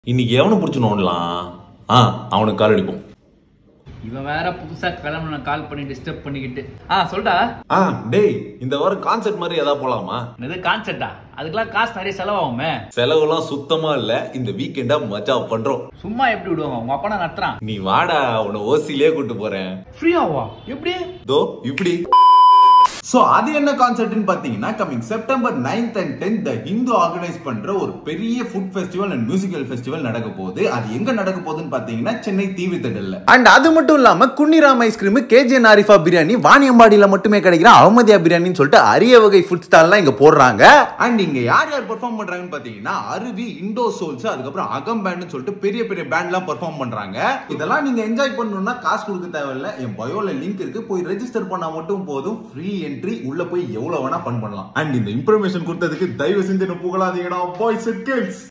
இன்னைக்கு எவனை பிடிச்சி நோண்டலாம் ஆ அவனுக்கு கால் அடிப்போம் இவன் வேற புதுசா கிளம்புன கால் பண்ணி டிஸ்டர்ப் பண்ணிக்கிட்டு ஆ சொல்டா ஆ டேய் இந்த வாரம் கான்செர்ட் மாதிரி ஏதாவது போலாமா இது கான்செப்டா அதுக்கெல்லாம் காசு நிறைய செலவாகுமே செலவுலாம் சுத்தமா இல்ல இந்த வீக்கெண்டா மஜா பண்றோம் சும்மா எப்படி விடுவாங்க உங்க அப்பா நத்துறான் நீ வாடா உன்னை ஓசிலே கூட்டு போறேன் ஃப்ரீயாவா எப்படி தோ இப்படி சோ அது என்ன கான்செர்ட்னு பாத்தீங்கன்னா coming September 9th and 10th the Hindu organise பண்ற ஒரு பெரிய food festival and musical festival நடக்க போகுது அது எங்க நடக்க போகுதுன்னு பாத்தீங்கன்னா சென்னை தீவி திடல்ல அண்ட் அது மட்டும் இல்லாம குன்னிராம் ஐஸ்கிரீம் கேஜே நாரிஃபா பிரியாணி வாணியம்பாடியில மட்டுமே கிடைக்கிற அகமதியா பிரியாணின்னு சொல்லிட்டு அரிய வகை ஃபுட் ஸ்டால்லாம் இங்க போடுறாங்க அண்ட் இங்க யார் யார் பெர்ஃபார்ம் பண்றாங்கன்னு பாத்தீங்கன்னா அருவி இண்டோ சோல்ஸ் அதுக்கப்புறம் அகம் பேண்ட்னு சொல்லிட்டு பெரிய பெரிய பேண்ட்லாம் பெர்ஃபார்ம் பண்றாங்க இதெல்லாம் நீங்க என்ஜாய் பண்ணணும்னா காசு கொடுக்க தேவையில்ல என் பயோல லிங்க் இருக்கு போய் ரெஜிஸ்டர் பண்ணா மட்டும் போதும் ஃப்ரீ என்ட்ரி உள்ள போய் எவ்வளவு வேணா ஃபன் பண்ணலாம் அண்ட் இந்த இன்ஃபர்மேஷன் கொடுத்ததுக்கு தயவு செஞ்சு என்ன புகழாதீங்கடா பாய்ஸ் அண்ட் கேர்ள்ஸ்